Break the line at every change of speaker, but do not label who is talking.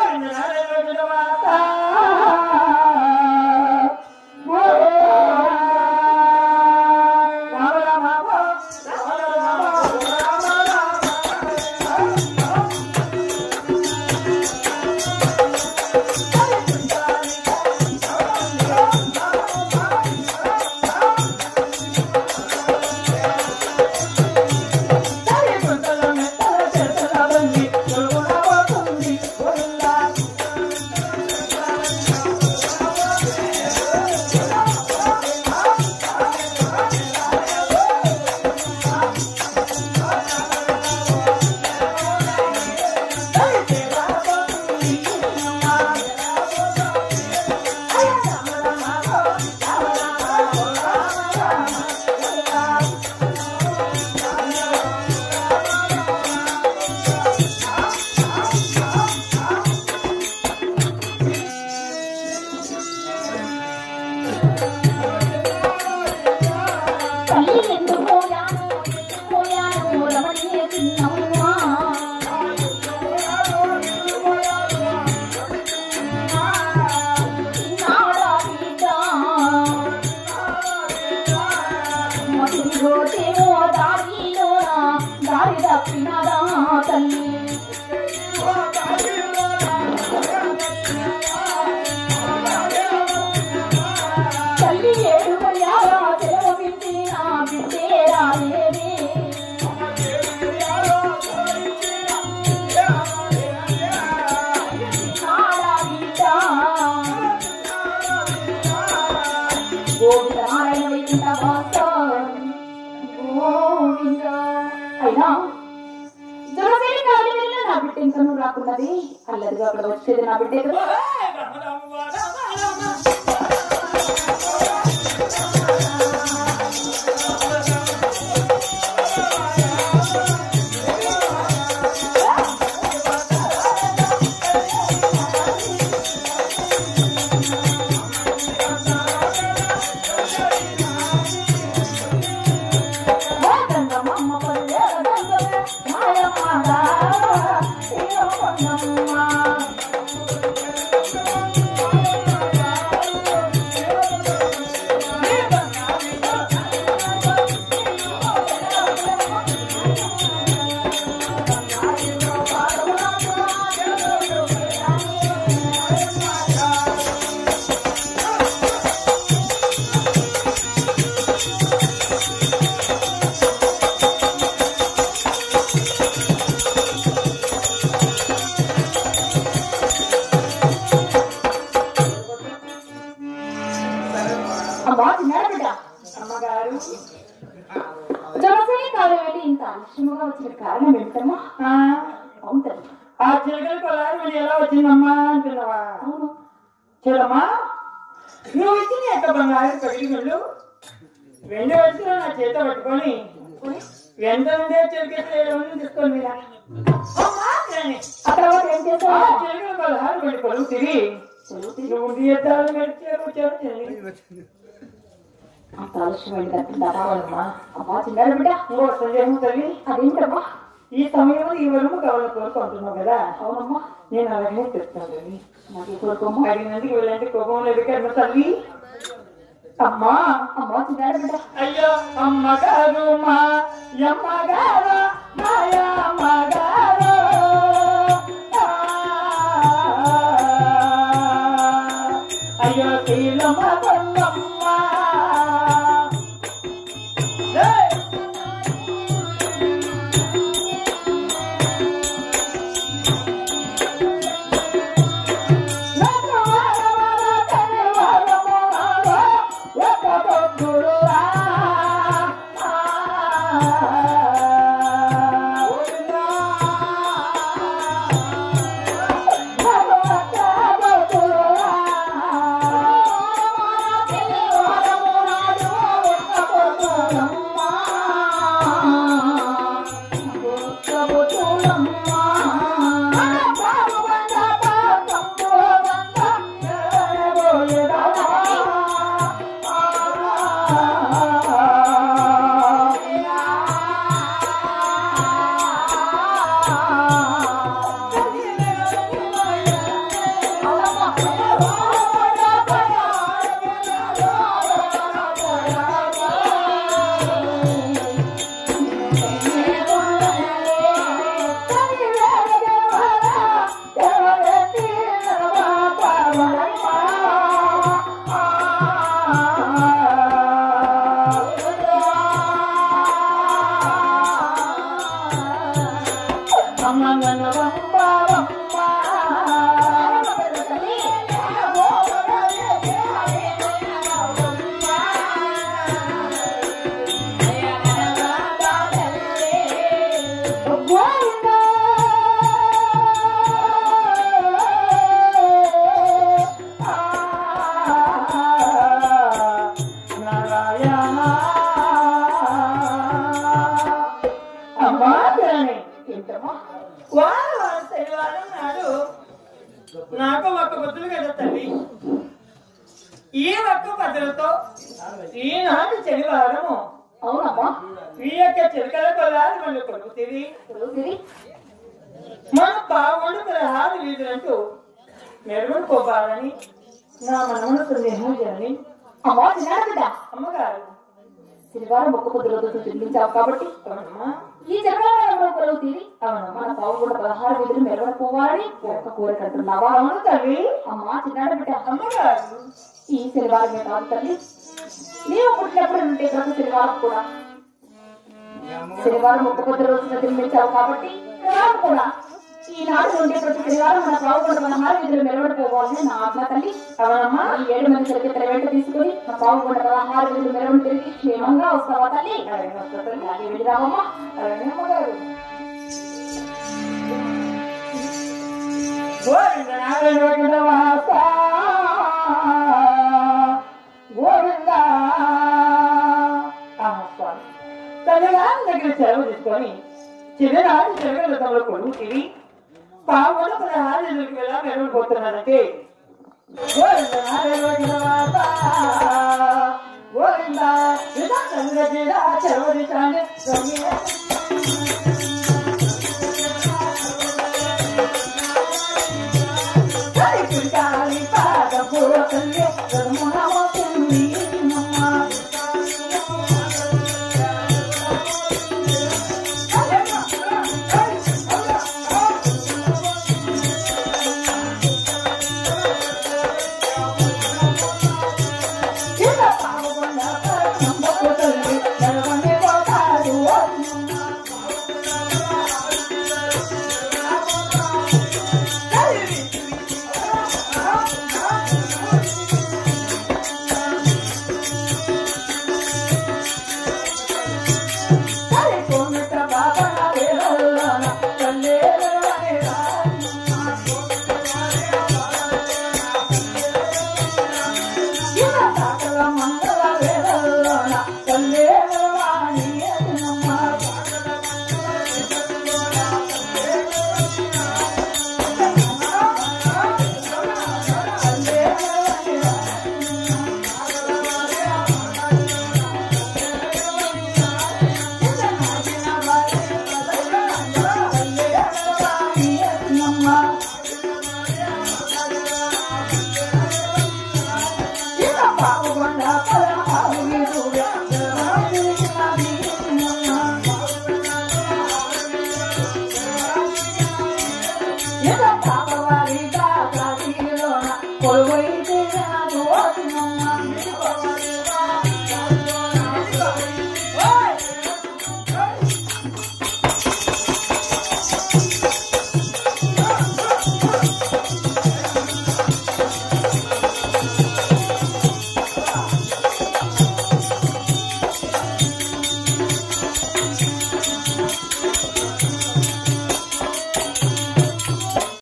తల్లి ఎందుకు పోయాను పోయాను రమణీయ చిన్నమ్మా చిన్నాడా బిడ్డ మసిగోటేమో దారిలోనా దారి తప్పినదా తల్లి తల్లి ఏడు వయ్యారా సెలవు బిడ్డి నా బిడ్డే రాలేదే నాడా బిడ్డ గోవింద నారాయణ వైకుంఠ వాస గోవింద అయినా దురసేని కాలి వెళ్ళ నా బిడ్డ ఇంకా నువ్వు రాకున్నది అల్లదిగా అక్కడ వచ్చేది నా బిడ్డే కదా గంగమ్మ పల్లె గంగమ్మ మాయమ్మ శివమ్మ అమ్మా తిన్నాడు బిడ్డ
అమ్మగారు
జనసేన కాలం వెళ్ళి ఇంత ఆలస్యముగా వచ్చిన కారణం ఏంటమ్మా
ఆ,
అవును తల్లి
ఆ చిలకల కొలారి మరి ఎలా వచ్చిందమ్మా అంటున్నావా
అవును
చూడమ్మా నువ్వు ఇచ్చిన యొక్క బంగారు పగిలిగుళ్ళు వెండి వచ్చిన నా చేత పట్టుకొని వెంట ఉండే చిలకలు తీసుకొని మీరా అమ్మా, అని.
అక్కడ వాడు ఏం
ఆ
చేశావు
చిలకల కొలారు వెళ్ళి కొలువు తిరిగి నువ్వు తీర్థాలు గడిచారు వచ్చారు
అంత ఆలస్యమైంది అంటుందా అమ్మా తిన్నాడు బిడ్డ
ఇంకో సందేహం తల్లి
అదేంటమ్మా
ఈ సమయంలో ఈ వరకు కావాలని కోరుకుంటున్నావు కదా
అవునమ్మా
నేను అలాగే చెప్తాను తల్లి
నాకు కోరుకోమ్మా
అడిగినందుకు వెళ్ళండి కోపం లేదు కర్మ తల్లి అమ్మా
అమ్మా తిన్నాడు బిడ్డ
అయ్యో అమ్మగారు మా అమ్మగారు మాయ అమ్మగారు ఆ, అయ్యో శీలమ్మ కొండమ్మ ఏయ్!
ఆ
నాకు ఒక్క బుద్ధులు కదా తల్లి ఈ ఒక్క పద్ధతితో ఈనాటి శనివారము
అవునమ్మా
ఈ యొక్క చిలకల కొలాలి మళ్ళీ కొడుకుతుంది
తెలుసుది
మన బాగుండు పదహారు వీధులంటూ మెరుగుకోవాలని నా మనమును సందేహం చేయాలి
అమ్మా చిన్నాడు బిడ్డ
అమ్మగారు
శనివారం ఒక్క పొద్దు రోజు చెల్లించావు కాబట్టి
అవునమ్మా
ఈ జగడంలో కొలువు తీరి
అవునమ్మా
మన బావు కూడా పదహారు వీధులు మెరవన పోవాలని ఒక్క కోరిక అంటున్నావా
అవును తల్లి
అమ్మా చిన్నాడు బిడ్డ
అమ్మగారు
ఈ శనివారమే కాదు తల్లి నీవు పుట్టినప్పుడు ఉంటే ప్రతి శనివారం కూడా శనివారం ఒక్క పొద్దు రోజున జన్మించావు కాబట్టి శనివారం కూడా ఈనాడు నుండి ప్రతి శనివారం మన బావుగొండ పదహారు వీధులు మెరవడిపోవాలని నా ఆత్మ తల్లి
అవునమ్మా
ఈ ఏడు మంది చరిత్ర వెంట తీసుకుని మన బావుగొండ పదహారు వీధులు మెరవడి తిరిగి క్షేమంగా వస్తావా తల్లి
అలాగే వస్తా తల్లి.
అలాగే వెళ్ళిరావమ్మా
అలాగే అమ్మగారు గోవింద నారాయణ వాస గోవింద ఆహా, స్వామి. తల్లిగారి దగ్గర సెలవు తీసుకొని చిన్ననాటి జగలతంలో కొడుకు తిరిగి పావుల పదహారు ఎదురుకు వెళ్ళా మెరుగుపోతున్నారంటే గోవింద నారాయణ వాస గోవింద విధానంగా చెలవు తీసాండి